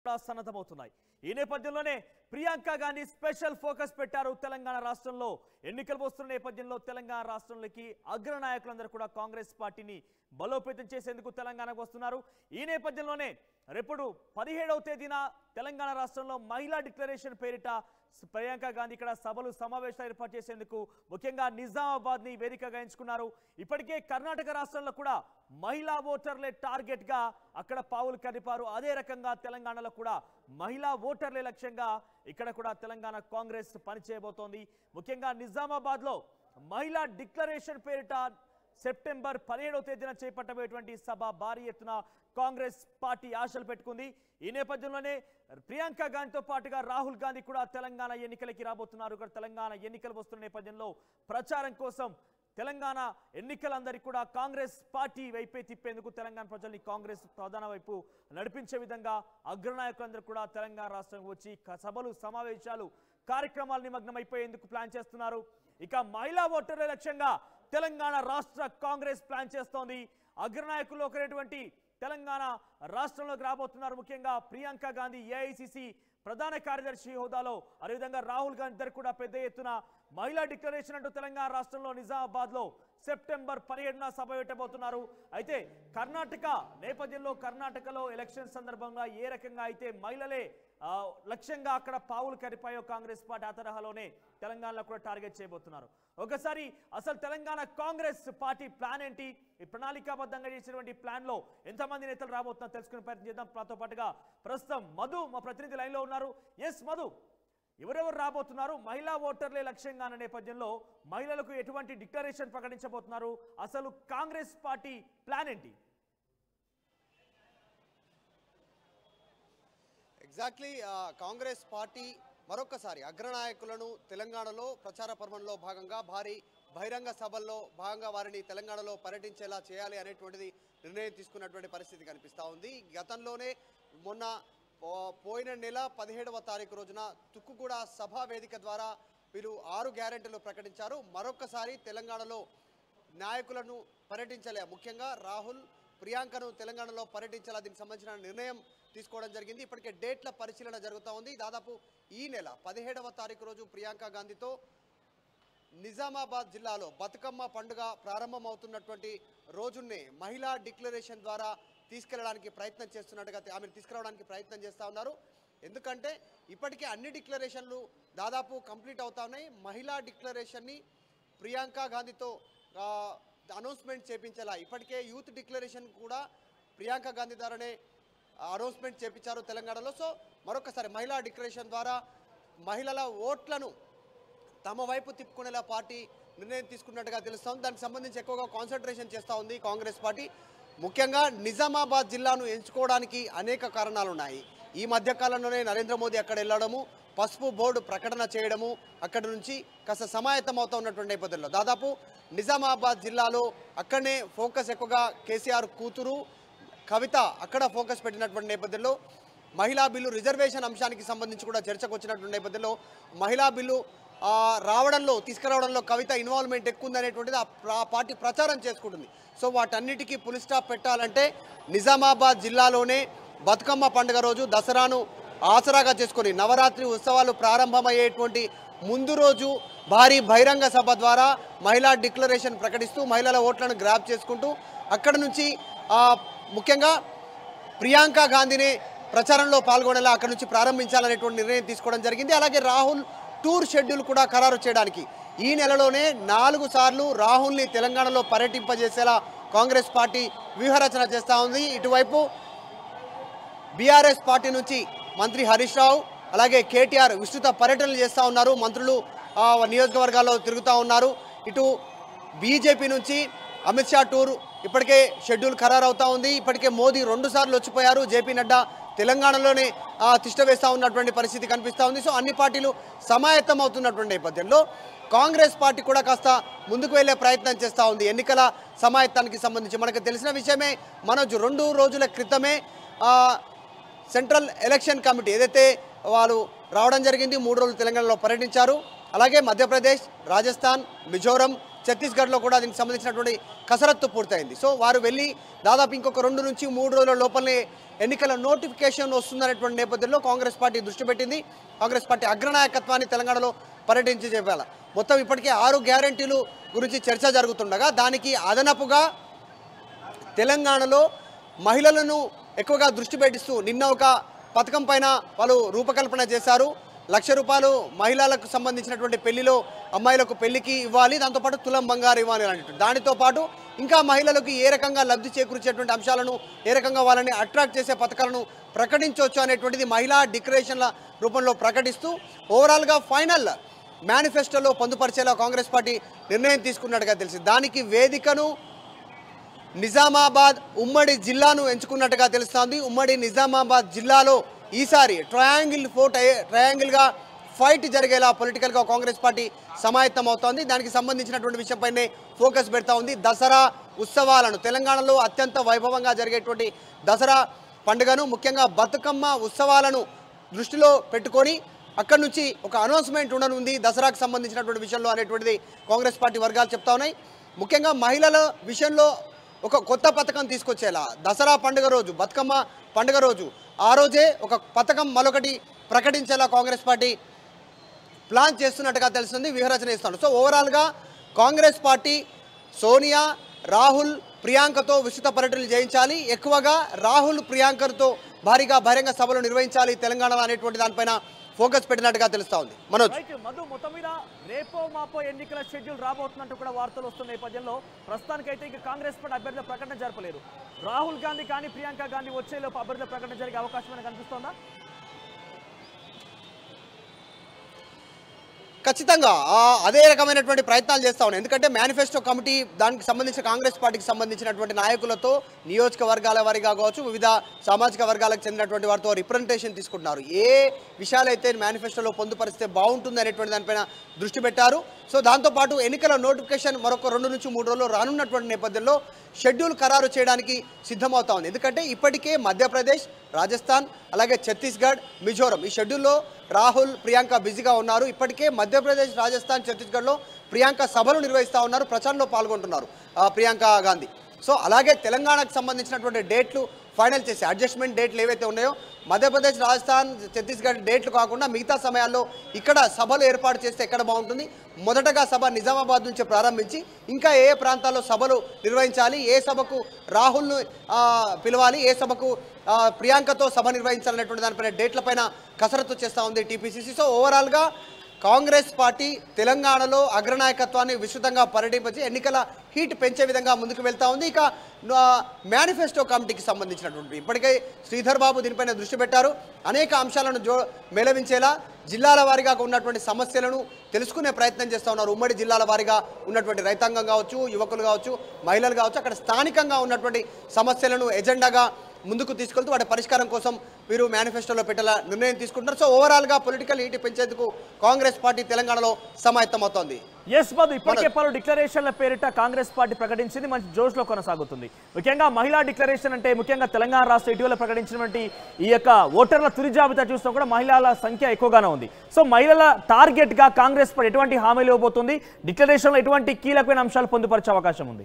కూడా సన్నద్ధమవుతున్నాయి ఈ నేపథ్యంలోనే ప్రియాంక గాంధీ స్పెషల్ ఫోకస్ పెట్టారు తెలంగాణ రాష్ట్రంలో ఎన్నికలు వస్తున్న నేపథ్యంలో తెలంగాణ రాష్ట్రంలోకి అగ్ర నాయకులందరూ కూడా కాంగ్రెస్ పార్టీని బలోపేతం చేసేందుకు తెలంగాణకు వస్తున్నారు ఈ నేపథ్యంలోనే రేపుడు పదిహేడవ తేదీన తెలంగాణ రాష్ట్రంలో మహిళా డిక్లరేషన్ పేరిట ప్రియాంక గాంధీ ఇక్కడ సభలు సమావేశాలు ఏర్పాటు చేసేందుకు ముఖ్యంగా నిజామాబాద్ ని వేదికగా ఎంచుకున్నారు ఇప్పటికే కర్ణాటక రాష్ట్రంలో కూడా మహిళా ఓటర్లే టార్గెట్ గా అక్కడ పావులు కదిపారు అదే రకంగా తెలంగాణలో కూడా మహిళా ఓటర్లే లక్ష్యంగా ఇక్కడ కూడా తెలంగాణ కాంగ్రెస్ పనిచేయబోతోంది ముఖ్యంగా నిజామాబాద్ లో మహిళా డిక్లరేషన్ పేరిట సెప్టెంబర్ పదిహేడవ తేదీన చేపట్టబోయేటువంటి సభ భారీ ఎత్తున కాంగ్రెస్ పార్టీ ఆశలు పెట్టుకుంది ఈ నేపథ్యంలోనే ప్రియాంక గాంధీతో పాటుగా రాహుల్ గాంధీ కూడా తెలంగాణ ఎన్నికలకి రాబోతున్నారు ఇక్కడ తెలంగాణ ఎన్నికలు వస్తున్న నేపథ్యంలో ప్రచారం కోసం తెలంగాణ ఎన్నికలందరికీ కూడా కాంగ్రెస్ పార్టీ వైపే తిప్పేందుకు తెలంగాణ ప్రజల్ని కాంగ్రెస్ ప్రధాన వైపు నడిపించే విధంగా అగ్రనాయకులందరూ కూడా తెలంగాణ రాష్ట్రం వచ్చి క- సభలు సమావేశాలు కార్యక్రమాలు నిమగ్నమైపోయేందుకు ప్లాన్ చేస్తున్నారు ఇక మహిళా ఓటర్ల లక్ష్యంగా తెలంగాణ రాష్ట్ర కాంగ్రెస్ ప్లాన్ చేస్తోంది అగ్రనాయకుల్లో ఒకరైనటువంటి తెలంగాణ రాష్ట్రంలోకి రాబోతున్నారు ముఖ్యంగా ప్రియాంక గాంధీ ఏఐసిసి ప్రధాన కార్యదర్శి హోదాలో అదేవిధంగా రాహుల్ గాంధీ ఇద్దరు కూడా పెద్ద ఎత్తున మహిళా డిక్లరేషన్ అంటూ తెలంగాణ రాష్ట్రంలో నిజామాబాద్ లో సెప్టెంబర్ పదిహేడున సభ పెట్టబోతున్నారు అయితే కర్ణాటక నేపథ్యంలో కర్ణాటకలో ఎలక్షన్ సందర్భంగా ఏ రకంగా అయితే మహిళలే ఆ, లక్ష్యంగా అక్కడ పావులు కరిపాయో కాంగ్రెస్ పార్టీ ఆ తరహాలోనే తెలంగాణలో కూడా టార్గెట్ చేయబోతున్నారు ఒకసారి అసలు తెలంగాణ కాంగ్రెస్ పార్టీ ప్లాన్ ఏంటి ఈ ప్రణాళికాబద్ధంగా చేసినటువంటి ప్లాన్ లో ఎంతమంది నేతలు రాబోతున్నారో తెలుసుకునే ప్రయత్నం చేద్దాం నాతో పాటుగా ప్రస్తుతం మధు మా ప్రతినిధి లైన్ లో ఉన్నారు ఎస్ మధు ఎవరెవరు రాబోతున్నారు మహిళా ఓటర్లే లక్ష్యంగా అన్న నేపథ్యంలో మహిళలకు ఎటువంటి డిక్లరేషన్ ప్రకటించబోతున్నారు అసలు కాంగ్రెస్ పార్టీ ప్లాన్ ఏంటి ఎగ్జాక్ట్లీ ఆ, కాంగ్రెస్ పార్టీ మరొకసారి అగ్రనాయకులను తెలంగాణలో ప్రచార పర్వంలో భాగంగా భారీ బహిరంగ సభల్లో భాగంగా వారిని తెలంగాణలో పర్యటించేలా చేయాలి అనేటువంటిది నిర్ణయం తీసుకున్నటువంటి పరిస్థితి కనిపిస్తూ ఉంది గతంలోనే మొన్న పో- పోయిన నెల పదిహేడవ తారీఖు రోజున తుక్కుగూడ సభా వేదిక ద్వారా వీరు ఆరు గ్యారెంటీలు ప్రకటించారు మరొకసారి తెలంగాణలో నాయకులను పర్యటించలే ముఖ్యంగా రాహుల్ ప్రియాంకను తెలంగాణలో పర్యటించాలా దీనికి సంబంధించిన నిర్ణయం తీసుకోవడం జరిగింది ఇప్పటికే డేట్ల పరిశీలన జరుగుతూ ఉంది దాదాపు ఈ నెల పదిహేడవ తారీఖు రోజు ప్రియాంక గాంధీతో నిజామాబాద్ జిల్లాలో బతుకమ్మ పండుగ ప్రారంభమవుతున్నటువంటి రోజున్నే మహిళా డిక్లరేషన్ ద్వారా తీసుకెళ్లడానికి ప్రయత్నం చేస్తున్నట్టుగా ఆమెను తీసుకురావడానికి ప్రయత్నం చేస్తూ ఉన్నారు ఎందుకంటే ఇప్పటికే అన్ని డిక్లరేషన్లు దాదాపు కంప్లీట్ అవుతా ఉన్నాయి మహిళా డిక్లరేషన్ని ప్రియాంక గాంధీతో ఆ, అనౌన్స్మెంట్ చేపించేలా ఇప్పటికే యూత్ డిక్లరేషన్ కూడా ప్రియాంక గాంధీ ద్వారానే అనౌన్స్మెంట్ చేపించారు తెలంగాణలో సో మరొకసారి మహిళా డిక్లరేషన్ ద్వారా మహిళల ఓట్లను తమ వైపు తిప్పుకునేలా పార్టీ నిర్ణయం తీసుకున్నట్టుగా తెలుస్తోంది దానికి సంబంధించి ఎక్కువగా కాన్సన్ట్రేషన్ చేస్తూ ఉంది కాంగ్రెస్ పార్టీ ముఖ్యంగా నిజామాబాద్ జిల్లాను ఎంచుకోవడానికి అనేక కారణాలు ఉన్నాయి ఈ మధ్య కాలంలోనే నరేంద్ర మోదీ అక్కడ వెళ్ళడము పసుపు బోర్డు ప్రకటన చేయడము అక్కడి నుంచి కాస్త సమాయత్తం అవుతూ ఉన్నటువంటి నేపథ్యంలో దాదాపు నిజామాబాద్ జిల్లాలో అక్కడనే ఫోకస్ ఎక్కువగా కేసీఆర్ కూతురు కవిత అక్కడ ఫోకస్ పెట్టినటువంటి నేపథ్యంలో మహిళా బిల్లు రిజర్వేషన్ అంశానికి సంబంధించి కూడా చర్చకు వచ్చినటువంటి నేపథ్యంలో మహిళా బిల్లు ఆ, రావడంలో తీసుకురావడంలో కవిత ఇన్వాల్వ్మెంట్ ఎక్కువ ఉందనేటువంటిది ఆ ప్ర- పార్టీ ప్రచారం చేసుకుంటుంది సో వాటన్నిటికీ పులి స్టాప్ పెట్టాలంటే నిజామాబాద్ జిల్లాలోనే బతుకమ్మ పండుగ రోజు దసరాను ఆసరాగా చేసుకొని నవరాత్రి ఉత్సవాలు ప్రారంభమయ్యేటువంటి ముందు రోజు భారీ బహిరంగ సభ ద్వారా మహిళా డిక్లరేషన్ ప్రకటిస్తూ మహిళల ఓట్లను గ్రాప్ చేసుకుంటూ అక్కడ నుంచి ఆ, ముఖ్యంగా ప్రియాంక గాంధీని ప్రచారంలో పాల్గొనేలా అక్కడి నుంచి ప్రారంభించాలనేటువంటి నిర్ణయం తీసుకోవడం జరిగింది అలాగే రాహుల్ టూర్ షెడ్యూల్ కూడా ఖరారు చేయడానికి ఈ నెలలోనే నాలుగు సార్లు రాహుల్ని తెలంగాణలో పర్యటింపజేసేలా కాంగ్రెస్ పార్టీ వ్యూహరచన చేస్తూ ఉంది ఇటువైపు బీఆర్ఎస్ పార్టీ నుంచి మంత్రి హరీష్ రావు అలాగే కేటీఆర్ విస్తృత పర్యటనలు చేస్తూ ఉన్నారు మంత్రులు ఆ, నియోజకవర్గాల్లో తిరుగుతూ ఉన్నారు ఇటు బీజేపీ నుంచి అమిత్ షా టూర్ ఇప్పటికే షెడ్యూల్ ఖరారు అవుతా ఉంది ఇప్పటికే మోదీ రెండు సార్లు వచ్చిపోయారు జేపీ నడ్డా తెలంగాణలోనే ఆ, తిష్ట వేస్తూ ఉన్నటువంటి పరిస్థితి కనిపిస్తూ ఉంది సో అన్ని పార్టీలు సమాయత్తం అవుతున్నటువంటి నేపథ్యంలో కాంగ్రెస్ పార్టీ కూడా కాస్త ముందుకు వెళ్ళే ప్రయత్నం చేస్తూ ఉంది ఎన్నికల సమాయత్తానికి సంబంధించి మనకు తెలిసిన విషయమే మనోజ్ రెండు రోజుల క్రితమే ఆ, సెంట్రల్ ఎలక్షన్ కమిటీ ఏదైతే వాళ్ళు రావడం జరిగింది మూడు రోజులు తెలంగాణలో పర్యటించారు అలాగే మధ్యప్రదేశ్ రాజస్థాన్ మిజోరం ఛత్తీస్గఢ్లో కూడా దీనికి సంబంధించినటువంటి కసరత్తు పూర్తయింది సో వారు వెళ్ళి దాదాపు ఇంకొక రెండు నుంచి మూడు రోజుల లోపలనే ఎన్నికల నోటిఫికేషన్ వస్తుందనేటువంటి నేపథ్యంలో కాంగ్రెస్ పార్టీ దృష్టి పెట్టింది కాంగ్రెస్ పార్టీ అగ్రనాయకత్వాన్ని తెలంగాణలో పర్యటించి చెప్పాల మొత్తం ఇప్పటికే ఆరు గ్యారంటీలు గురించి చర్చ జరుగుతుండగా దానికి అదనపుగా తెలంగాణలో మహిళలను ఎక్కువగా దృష్టి పెట్టిస్తూ నిన్న ఒక పథకం పైన వాళ్ళు రూపకల్పన చేశారు లక్ష రూపాయలు మహిళలకు సంబంధించినటువంటి పెళ్లిలో అమ్మాయిలకు పెళ్లికి ఇవ్వాలి దాంతోపాటు తులం బంగారు ఇవ్వాలి అన్నట్టు దానితో పాటు ఇంకా మహిళలకు ఏ రకంగా లబ్ధి చేకూర్చేటువంటి అంశాలను ఏ రకంగా వాళ్ళని అట్రాక్ట్ చేసే పథకాలను ప్రకటించవచ్చు అనేటువంటిది మహిళా డిక్లరేషన్ల రూపంలో ప్రకటిస్తూ ఓవరాల్గా ఫైనల్ మేనిఫెస్టోలో పొందుపరిచేలా కాంగ్రెస్ పార్టీ నిర్ణయం తీసుకున్నట్టుగా తెలిసింది దానికి వేదికను నిజామాబాద్ ఉమ్మడి జిల్లాను ఎంచుకున్నట్టుగా తెలుస్తోంది ఉమ్మడి నిజామాబాద్ జిల్లాలో ఈసారి ట్రయాంగిల్ ఫోర్ట్ అయ్యే ట్రయాంగిల్గా ఫైట్ జరిగేలా పొలిటికల్గా కాంగ్రెస్ పార్టీ సమాయత్తం అవుతోంది దానికి సంబంధించినటువంటి విషయంపైనే ఫోకస్ పెడతా ఉంది దసరా ఉత్సవాలను తెలంగాణలో అత్యంత వైభవంగా జరిగేటువంటి దసరా పండుగను ముఖ్యంగా బతుకమ్మ ఉత్సవాలను దృష్టిలో పెట్టుకొని అక్కడి నుంచి ఒక అనౌన్స్మెంట్ ఉండనుంది దసరాకు సంబంధించినటువంటి విషయంలో అనేటువంటిది కాంగ్రెస్ పార్టీ వర్గాలు చెప్తా ఉన్నాయి ముఖ్యంగా మహిళల విషయంలో ఒక కొత్త పథకం తీసుకొచ్చేలా దసరా పండుగ రోజు బతుకమ్మ పండుగ రోజు ఆ రోజే ఒక పథకం మరొకటి ప్రకటించేలా కాంగ్రెస్ పార్టీ ప్లాన్ చేస్తున్నట్టుగా తెలుస్తుంది వ్యూహరచన ఇస్తాను సో ఓవరాల్గా కాంగ్రెస్ పార్టీ సోనియా రాహుల్ ప్రియాంకతో విస్తృత పర్యటనలు చేయించాలి ఎక్కువగా రాహుల్ ప్రియాంకతో భారీగా బహిరంగ సభలు నిర్వహించాలి తెలంగాణలో అనేటువంటి దానిపైన ఫోకస్ పెట్టినట్టుగా తెలుస్తా ఉంది మనోజ్ రైట్ మధు మొత్తం మీద రేపో మాపో ఎన్నికల షెడ్యూల్ రాబోతున్నట్టు కూడా వార్తలు వస్తున్న నేపథ్యంలో ప్రస్తుతానికైతే ఇక కాంగ్రెస్ పార్టీ అభ్యర్థుల ప్రకటన జరపలేరు రాహుల్ గాంధీ కానీ ప్రియాంక గాంధీ వచ్చేలోపు అభ్యర్థుల ప్రకటన జరిగే అవకాశం ఏమైనా కనిపిస్తోందా ఖచ్చితంగా ఆ, అదే రకమైనటువంటి ప్రయత్నాలు చేస్తా ఉన్నాయి ఎందుకంటే మేనిఫెస్టో కమిటీ దానికి సంబంధించిన కాంగ్రెస్ పార్టీకి సంబంధించినటువంటి నాయకులతో నియోజకవర్గాల వారిగా కావచ్చు వివిధ సామాజిక వర్గాలకు చెందినటువంటి వారితో రిప్రజెంటేషన్ తీసుకుంటున్నారు ఏ విషయాలైతే మేనిఫెస్టోలో పొందుపరిస్తే బాగుంటుంది అనేటువంటి దానిపైన దృష్టి పెట్టారు సో దాంతోపాటు ఎన్నికల నోటిఫికేషన్ మరొక రెండు నుంచి మూడు రోజులు రానున్నటువంటి నేపథ్యంలో షెడ్యూల్ ఖరారు చేయడానికి సిద్ధమవుతా ఉంది ఎందుకంటే ఇప్పటికే మధ్యప్రదేశ్ రాజస్థాన్ అలాగే ఛత్తీస్గఢ్ మిజోరం ఈ షెడ్యూల్లో రాహుల్ ప్రియాంక బిజీగా ఉన్నారు ఇప్పటికే మధ్యప్రదేశ్ రాజస్థాన్ ఛత్తీస్గఢ్లో ప్రియాంక సభలు నిర్వహిస్తూ ఉన్నారు ప్రచారంలో పాల్గొంటున్నారు ఆ, ప్రియాంక గాంధీ సో అలాగే తెలంగాణకు సంబంధించినటువంటి డేట్లు ఫైనల్ చేసి అడ్జస్ట్మెంట్ డేట్లు ఏవైతే ఉన్నాయో మధ్యప్రదేశ్ రాజస్థాన్ ఛత్తీస్గఢ్ డేట్లు కాకుండా మిగతా సమయాల్లో ఇక్కడ సభలు ఏర్పాటు చేస్తే ఎక్కడ బాగుంటుంది మొదటగా సభ నిజామాబాద్ నుంచి ప్రారంభించి ఇంకా ఏ ఏ ప్రాంతాల్లో సభలు నిర్వహించాలి ఏ సభకు రాహుల్ను ఆ, పిలవాలి ఏ సభకు ఆ, ప్రియాంకతో సభ నిర్వహించాలనేటువంటి దానిపైన డేట్లపైన కసరత్తు చేస్తూ ఉంది టీపీసీసీ సో ఓవరాల్గా కాంగ్రెస్ పార్టీ తెలంగాణలో అగ్రనాయకత్వాన్ని విస్తృతంగా పర్యటించి ఎన్నికల హీట్ పెంచే విధంగా ముందుకు వెళ్తా ఉంది ఇక మేనిఫెస్టో కమిటీకి సంబంధించినటువంటి ఇప్పటికే శ్రీధర్ బాబు దీనిపైన దృష్టి పెట్టారు అనేక అంశాలను జో మేళవించేలా జిల్లాల వారీగా ఉన్నటువంటి సమస్యలను తెలుసుకునే ప్రయత్నం చేస్తూ ఉన్నారు ఉమ్మడి జిల్లాల వారీగా ఉన్నటువంటి రైతాంగం కావచ్చు యువకులు కావచ్చు మహిళలు కావచ్చు అక్కడ స్థానికంగా ఉన్నటువంటి సమస్యలను ఎజెండాగా ముందుకు తీసుకెళ్తూ వాటి పరిష్కారం కోసం వీరు మేనిఫెస్టోలో పెట్టేలా నిర్ణయం తీసుకుంటున్నారు సో ఓవరాల్గా పొలిటికల్ హీట్ పెంచేందుకు కాంగ్రెస్ పార్టీ తెలంగాణలో సమాయత్తమవుతోంది ఎస్ మధు ఇప్పటికే పలు డిక్లరేషన్ల పేరిట కాంగ్రెస్ పార్టీ ప్రకటించింది మంచి జోష్లో కొనసాగుతుంది ముఖ్యంగా మహిళా డిక్లరేషన్ అంటే ముఖ్యంగా తెలంగాణ రాష్ట్ర ఇటీవల ప్రకటించినటువంటి ఈ యొక్క ఓటర్ల తుది జాబితా చూస్తే కూడా మహిళల సంఖ్య ఎక్కువగానే ఉంది సో మహిళల టార్గెట్ గా కాంగ్రెస్ పార్టీ ఎటువంటి హామీలు ఇవ్వబోతుంది డిక్లరేషన్లో ఎటువంటి కీలకమైన అంశాలు పొందుపరిచే అవకాశం ఉంది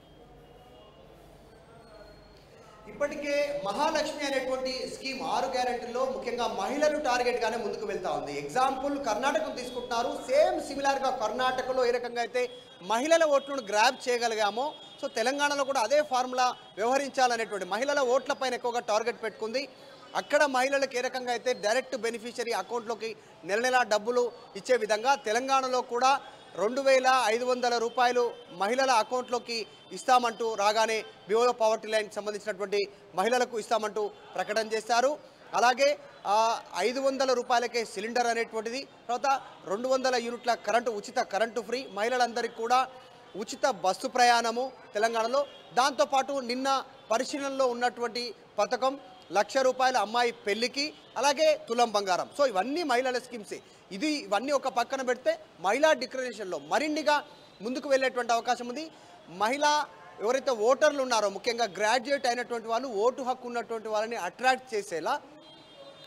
ఇప్పటికే మహాలక్ష్మి అనేటువంటి స్కీమ్ ఆరు గ్యారెంటీలో ముఖ్యంగా మహిళలు టార్గెట్ గానే ముందుకు వెళ్తా ఉంది ఎగ్జాంపుల్ కర్ణాటకను తీసుకుంటున్నారు సేమ్ సిమిలర్ గా కర్ణాటకలో ఏ రకంగా అయితే మహిళల ఓట్లను గ్రాప్ చేయగలిగామో సో తెలంగాణలో కూడా అదే ఫార్ములా వ్యవహరించాలనేటువంటి మహిళల ఓట్లపైన ఎక్కువగా టార్గెట్ పెట్టుకుంది అక్కడ మహిళలకు ఏ రకంగా అయితే డైరెక్ట్ బెనిఫిషియరీ అకౌంట్లోకి నెల నెలా డబ్బులు ఇచ్చే విధంగా తెలంగాణలో కూడా రెండు వేల ఐదు వందల రూపాయలు మహిళల అకౌంట్లోకి ఇస్తామంటూ రాగానే బిలో పవర్టీ లైన్కి సంబంధించినటువంటి మహిళలకు ఇస్తామంటూ ప్రకటన చేశారు అలాగే ఆ, ఐదు వందల రూపాయలకే సిలిండర్ అనేటువంటిది తర్వాత రెండు వందల యూనిట్ల కరెంటు ఉచిత కరెంటు ఫ్రీ మహిళలందరికీ కూడా ఉచిత బస్సు ప్రయాణము తెలంగాణలో దాంతోపాటు నిన్న పరిశీలనలో ఉన్నటువంటి పథకం లక్ష రూపాయల అమ్మాయి పెళ్లికి అలాగే తులం బంగారం సో ఇవన్నీ మహిళల స్కీమ్సే ఇది ఇవన్నీ ఒక పక్కన పెడితే మహిళా డిక్లరేషన్లో మరిన్నిగా ముందుకు వెళ్ళేటువంటి అవకాశం ఉంది మహిళా ఎవరైతే ఓటర్లు ఉన్నారో ముఖ్యంగా గ్రాడ్యుయేట్ అయినటువంటి వాళ్ళు ఓటు హక్కు ఉన్నటువంటి వాళ్ళని అట్రాక్ట్ చేసేలా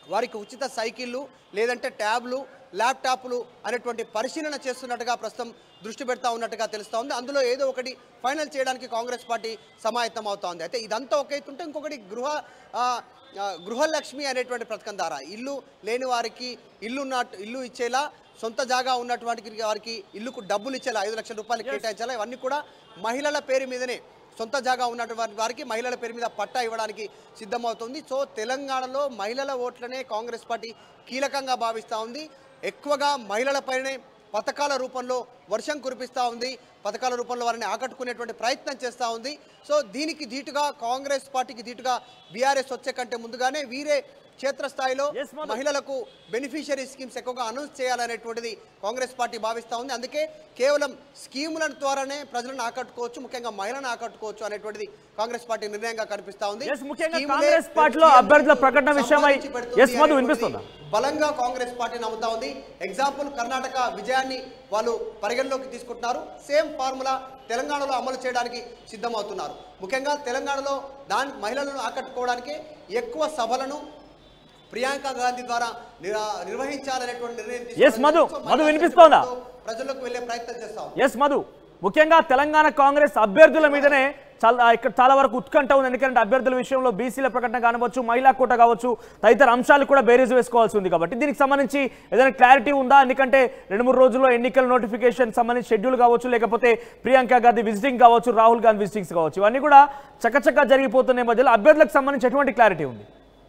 వారికి ఉచిత సైకిళ్ళు లేదంటే ట్యాబ్లు ల్యాప్టాప్లు అనేటువంటి పరిశీలన చేస్తున్నట్టుగా ప్రస్తుతం దృష్టి పెడతా ఉన్నట్టుగా తెలుస్తూ ఉంది అందులో ఏదో ఒకటి ఫైనల్ చేయడానికి కాంగ్రెస్ పార్టీ సమాయత్తం అవుతా ఉంది అయితే ఇదంతా ఒక ఎత్తు ఉంటే ఇంకొకటి గృహ ఆ, ఆ, గృహలక్ష్మి అనేటువంటి పథకం ద్వారా ఇల్లు లేని వారికి ఇల్లు ఉన్న ఇల్లు ఇచ్చేలా సొంత జాగా ఉన్నటువంటి వారికి ఇల్లుకు డబ్బులు ఇచ్చేలా ఐదు లక్షల రూపాయలు కేటాయించాలా ఇవన్నీ కూడా మహిళల పేరు మీదనే సొంత జాగా ఉన్నటువంటి వారికి మహిళల పేరు మీద పట్టా ఇవ్వడానికి సిద్ధమవుతుంది సో తెలంగాణలో మహిళల ఓట్లనే కాంగ్రెస్ పార్టీ కీలకంగా భావిస్తూ ఉంది ఎక్కువగా మహిళలపైనే పథకాల రూపంలో వర్షం కురిపిస్తూ ఉంది పథకాల రూపంలో వారిని ఆకట్టుకునేటువంటి ప్రయత్నం చేస్తూ ఉంది సో దీనికి ధీటుగా కాంగ్రెస్ పార్టీకి ధీటుగా బీఆర్ఎస్ వచ్చే కంటే ముందుగానే వీరే క్షేత్రస్థాయిలో Yes, Madhu. మహిళలకు బెనిఫిషియరీ స్కీమ్స్ ఎక్కువగా అనౌన్స్ చేయాలనేటువంటిది కాంగ్రెస్ పార్టీ భావిస్తూ ఉంది అందుకే కేవలం స్కీముల ద్వారానే ప్రజలను ఆకట్టుకోవచ్చు ముఖ్యంగా మహిళలను ఆకట్టుకోవచ్చు అనేటువంటిది కాంగ్రెస్ పార్టీ నిర్ణయంగా కనిపిస్తా ఉంది Yes, ముఖ్యంగా స్కీములే కాంగ్రెస్ పార్టీలో స్కీములకు అభ్యర్థుల ప్రకటన విషయమై- సంపాదించి పెడుతుంది Yes, మధు, అనేటువంటిది వినిపిస్తుందా? బలంగా కాంగ్రెస్ పార్టీ నమ్ముతా ఉంది ఎగ్జాంపుల్ కర్ణాటక విజయాన్ని వాళ్ళు పరిగణలోకి తీసుకుంటున్నారు సేమ్ ఫార్ములా తెలంగాణలో అమలు చేయడానికి సిద్ధమవుతున్నారు ముఖ్యంగా తెలంగాణలో దాని మహిళలను ఆకట్టుకోవడానికి ఎక్కువ సభలను ప్రియాంక గాంధీ ద్వారా నిర- నిర్వహించాలనేటువంటి నిర్ణయం Yes, తీసుకోవడం మధు. జరిగింది. సో మధు మహిళా వినిపిస్తోందా? శక్తితో ప్రజల్లోకి వెళ్ళే ప్రయత్నం చేస్తాం ఎస్ మధు ముఖ్యంగా తెలంగాణ కాంగ్రెస్ అభ్యర్థుల మీదనే చాలా ఇక్కడ చాలా వరకు ఉత్కంఠ ఉంది ఎందుకంటే అభ్యర్థుల విషయంలో బీసీల ప్రకటన కానవచ్చు మహిళా కోట కావచ్చు తదితర అంశాలు కూడా బేరీజ్ వేసుకోవాల్సి ఉంది కాబట్టి దీనికి సంబంధించి ఏదైనా క్లారిటీ ఉందా ఎందుకంటే రెండు మూడు రోజుల్లో ఎన్నికల నోటిఫికేషన్ సంబంధించి షెడ్యూల్ కావచ్చు లేకపోతే ప్రియాంక గాంధీ విజిటింగ్ కావచ్చు రాహుల్ గాంధీ విజిటింగ్స్ కావచ్చు ఇవన్నీ కూడా చక్కచక్క జరిగిపోతున్న మధ్యలో అభ్యర్థులకు సంబంధించి ఎటువంటి క్లారిటీ ఉంది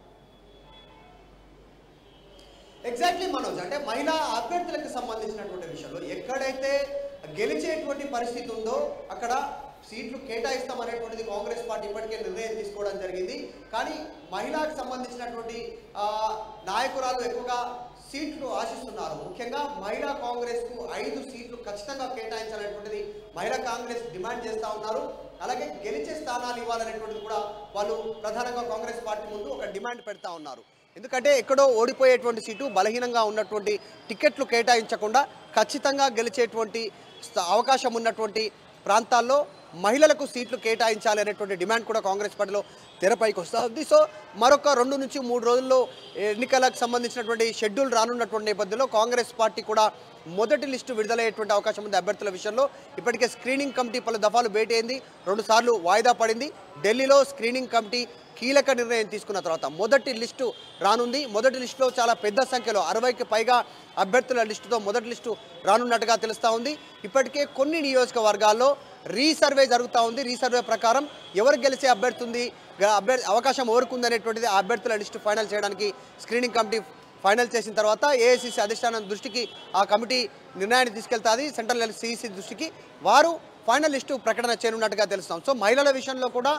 ఎగ్జాక్ట్లీ మనోజ్ అంటే మహిళా అభ్యర్థులకు సంబంధించినటువంటి విషయంలో ఎక్కడైతే గెలిచేటువంటి పరిస్థితి ఉందో అక్కడ సీట్లు కేటాయిస్తామనేటువంటిది కాంగ్రెస్ పార్టీ ఇప్పటికే నిర్ణయం తీసుకోవడం జరిగింది కానీ మహిళలకు సంబంధించినటువంటి ఆ, నాయకురాలు ఎక్కువగా సీట్లు ఆశిస్తున్నారు ముఖ్యంగా మహిళా కాంగ్రెస్ కు ఐదు సీట్లు ఖచ్చితంగా కేటాయించాలనేటువంటిది మహిళా కాంగ్రెస్ డిమాండ్ చేస్తా ఉన్నారు అలాగే గెలిచే స్థానాలు ఇవ్వాలనేటువంటిది కూడా వాళ్ళు ప్రధానంగా కాంగ్రెస్ పార్టీ ముందు ఒక డిమాండ్ పెడతా ఉన్నారు ఎందుకంటే ఎక్కడో ఓడిపోయేటువంటి సీటు బలహీనంగా ఉన్నటువంటి టికెట్లు కేటాయించకుండా ఖచ్చితంగా గెలిచేటువంటి స్థ- అవకాశం ఉన్నటువంటి ప్రాంతాల్లో మహిళలకు సీట్లు కేటాయించాలి అనేటువంటి డిమాండ్ కూడా కాంగ్రెస్ పార్టీలో తెరపైకి వస్తూ ఉంది సో మరొక రెండు నుంచి మూడు రోజుల్లో ఎన్నికలకు సంబంధించినటువంటి షెడ్యూల్ రానున్నటువంటి నేపథ్యంలో కాంగ్రెస్ పార్టీ కూడా మొదటి లిస్టు విడుదలయ్యేటువంటి అవకాశం ఉంది అభ్యర్థుల విషయంలో ఇప్పటికే స్క్రీనింగ్ కమిటీ పలు దఫాలు భేటీ అయింది రెండు సార్లు వాయిదా పడింది ఢిల్లీలో స్క్రీనింగ్ కమిటీ కీలక నిర్ణయం తీసుకున్న తర్వాత మొదటి లిస్టు రానుంది మొదటి లిస్టులో చాలా పెద్ద సంఖ్యలో అరవైకి పైగా అభ్యర్థుల లిస్టుతో మొదటి లిస్టు రానున్నట్టుగా తెలుస్తూ ఉంది ఇప్పటికే కొన్ని నియోజకవర్గాల్లో రీసర్వే జరుగుతూ ఉంది రీసర్వే ప్రకారం ఎవరు గెలిచే అభ్యర్థి ఉంది గ- అభ్యర్థి అవకాశం ఎవరికి ఉంది అనేటువంటిది ఆ అభ్యర్థుల లిస్టు ఫైనల్ చేయడానికి స్క్రీనింగ్ కమిటీ ఫైనల్ చేసిన తర్వాత ఏఐసిసి అధిష్టానం దృష్టికి ఆ కమిటీ నిర్ణయాన్ని తీసుకెళ్తాది సెంట్రల్ సిఇసి దృష్టికి వారు ఫైనల్ లిస్టు ప్రకటన చేయనున్నట్టుగా తెలుస్తాం సో మహిళల విషయంలో కూడా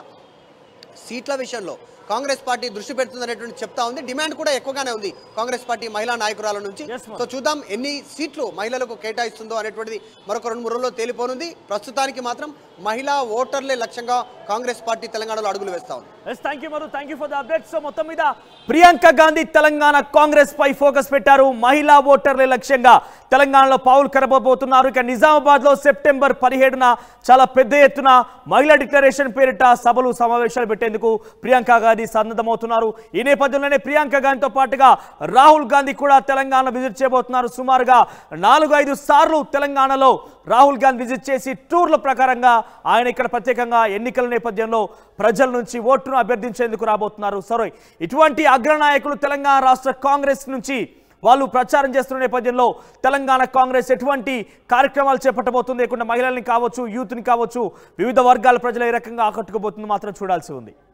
సీట్ల విషయంలో కాంగ్రెస్ పార్టీ దృష్టి పెడుతుందనేటువంటి చెప్తా ఉంది డిమాండ్ కూడా ఎక్కువగానే ఉంది కాంగ్రెస్ పార్టీ మహిళా నాయకురాల నుంచి Yes, ma'am. సో చూద్దాం ఎన్ని సీట్లు మహిళలకు కేటాయిస్తుందో అనేటువంటిది మరొక రెండు మూడు రోజుల్లో తేలిపోనుంది ప్రస్తుతానికి మాత్రం మహిళా ఓటర్లే లక్ష్యంగా కాంగ్రెస్ పార్టీ తెలంగాణలో అడుగులు వేస్తా ఉంది yes thank you Madhu thank you for the update so మొత్తం మీద ప్రియాంక గాంధీ తెలంగాణ కాంగ్రెస్ పై ఫోకస్ పెట్టారు మహిళా ఓటర్ల లక్ష్యంగా తెలంగాణలో పావులు కరబోతున్నారు ఇక నిజామాబాద్ లో సెప్టెంబర్ పదిహేడున చాలా పెద్ద ఎత్తున మహిళా డిక్లరేషన్ పేరిట సభలు సమావేశాలు పెట్టేందుకు ప్రియాంక గాంధీ సన్నద్ధమవుతున్నారు ఈ నేపథ్యంలోనే ప్రియాంక గాంధీతో పాటుగా రాహుల్ గాంధీ కూడా తెలంగాణ విజిట్ చేయబోతున్నారు సుమారుగా నాలుగు ఐదు సార్లు తెలంగాణలో రాహుల్ గాంధీ విజిట్ చేసి టూర్ల ప్రకారంగా ఆయన ఇక్కడ ప్రత్యేకంగా ఎన్నికల నేపథ్యంలో ప్రజల నుంచి ఓటును అభ్యర్థించేందుకు రాబోతున్నారు సరే ఇటువంటి అగ్రనాయకులు తెలంగాణ రాష్ట్ర కాంగ్రెస్ నుంచి వాళ్ళు ప్రచారం చేస్తున్న నేపథ్యంలో తెలంగాణ కాంగ్రెస్ ఎటువంటి కార్యక్రమాలు చేపట్టబోతుంది లేకుండా మహిళల్ని కావచ్చు యూత్ని కావచ్చు వివిధ వర్గాల ప్రజలు ఏ రకంగా ఆకట్టుకోబోతుంది మాత్రం చూడాల్సి ఉంది